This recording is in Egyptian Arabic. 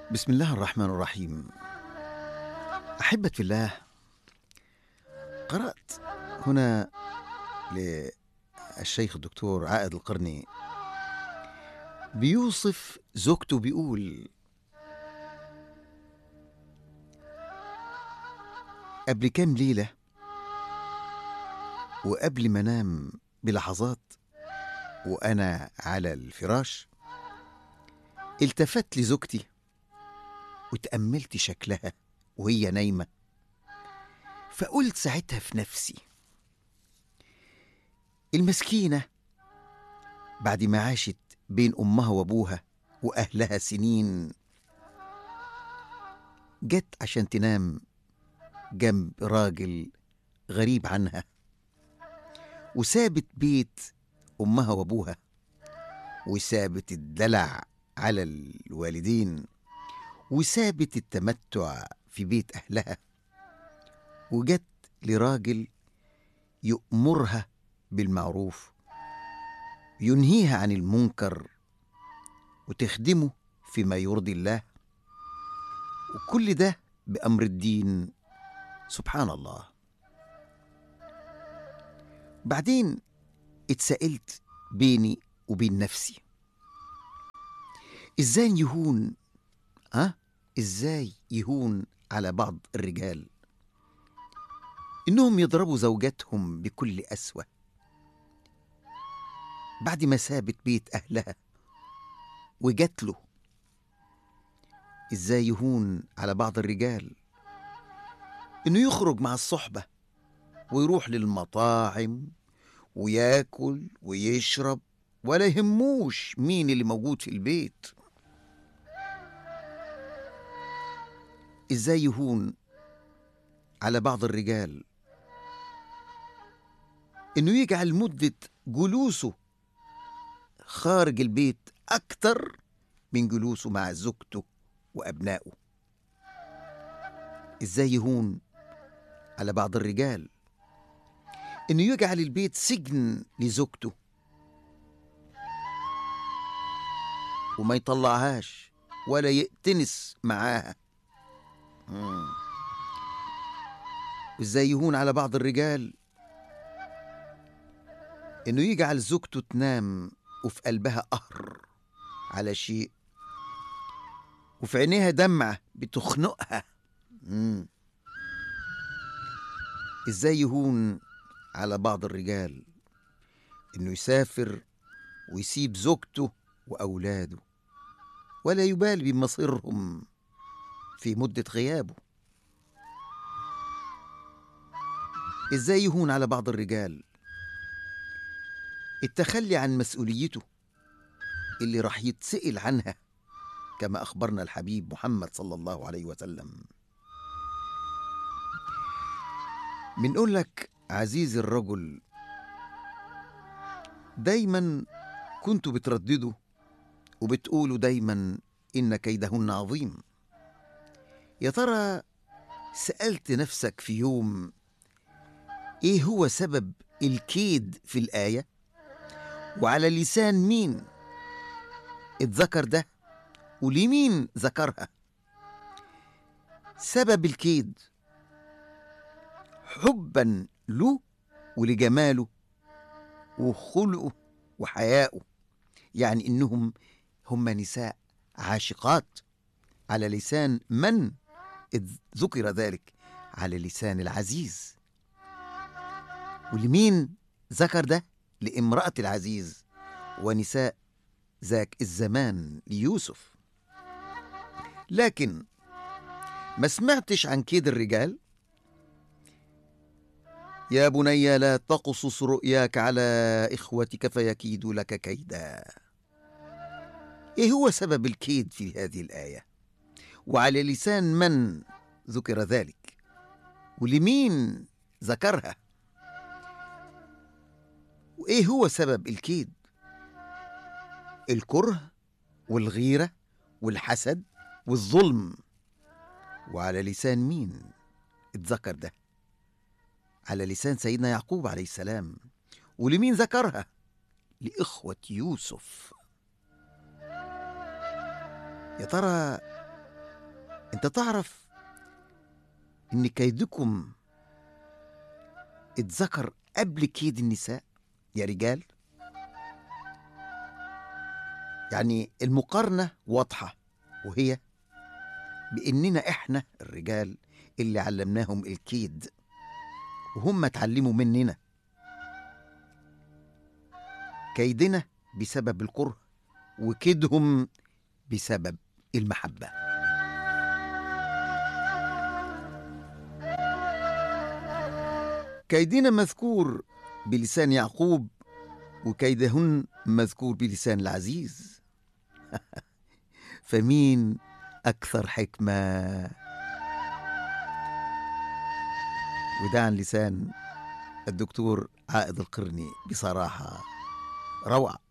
بسم الله الرحمن الرحيم أحبة في الله قرأت هنا للشيخ الدكتور عائد القرني بيوصف زوجته بيقول قبل كام ليلة وقبل ما انام بلحظات وأنا على الفراش التفت لزوجتي وتأملت شكلها وهي نايمة فقلت ساعتها في نفسي المسكينة بعد ما عاشت بين أمها وأبوها وأهلها سنين جت عشان تنام جنب راجل غريب عنها وسابت بيت أمها وأبوها وسابت الدلع على الوالدين وسابت التمتع في بيت أهلها وجت لراجل يؤمرها بالمعروف ينهيها عن المنكر وتخدمه فيما يرضي الله وكل ده بأمر الدين سبحان الله بعدين اتسألت بيني وبين نفسي ازاي يهون ها ازاي يهون على بعض الرجال انهم يضربوا زوجاتهم بكل قسوه بعد ما سابت بيت اهلها وجات له ازاي يهون على بعض الرجال انه يخرج مع الصحبه ويروح للمطاعم وياكل ويشرب ولا يهموش مين اللي موجود في البيت ازاي يهون على بعض الرجال انه يجعل مدة جلوسه خارج البيت اكتر من جلوسه مع زوجته وابنائه ازاي يهون على بعض الرجال انه يجعل البيت سجن لزوجته وما يطلعهاش ولا يأتنس معاها مم. وازاي يهون على بعض الرجال انه يجعل زوجته تنام وفي قلبها قهر على شيء وفي عينيها دمعة بتخنقها مم. ازاي يهون على بعض الرجال انه يسافر ويسيب زوجته واولاده ولا يبالي بمصيرهم في مدة غيابه ازاي يهون على بعض الرجال التخلي عن مسؤوليته اللي راح يتسئل عنها كما أخبرنا الحبيب محمد صلى الله عليه وسلم بنقول لك عزيزي الرجل دايما كنت بتردده وبتقولوا دايما إن كيدهن عظيم يا ترى سألت نفسك في يوم إيه هو سبب الكيد في الآية وعلى لسان مين اتذكر ده ولمين ذكرها سبب الكيد حبا له ولجماله وخلقه وحيائه يعني انهم هم نساء عاشقات على لسان من إذ ذكر ذلك على لسان العزيز ولمين ذكر ده لامرأة العزيز ونساء ذاك الزمان ليوسف لكن ما سمعتش عن كيد الرجال يا بني لا تقصص رؤياك على إخوتك فيكيدوا لك كيدا إيه هو سبب الكيد في هذه الآية وعلى لسان من ذكر ذلك ولمين ذكرها وإيه هو سبب الكيد الكره والغيرة والحسد والظلم وعلى لسان مين اتذكر ده على لسان سيدنا يعقوب عليه السلام ولمين ذكرها لإخوة يوسف يا ترى انت تعرف ان كيدكم اتذكر قبل كيد النساء يا رجال يعني المقارنة واضحة وهي بإننا إحنا الرجال اللي علمناهم الكيد وهم اتعلموا مننا كيدنا بسبب الكره وكيدهم بسبب المحبة كيدنا مذكور بلسان يعقوب وكيدهن مذكور بلسان العزيز فمين أكثر حكمة وده عن لسان الدكتور عائد القرني بصراحة روعة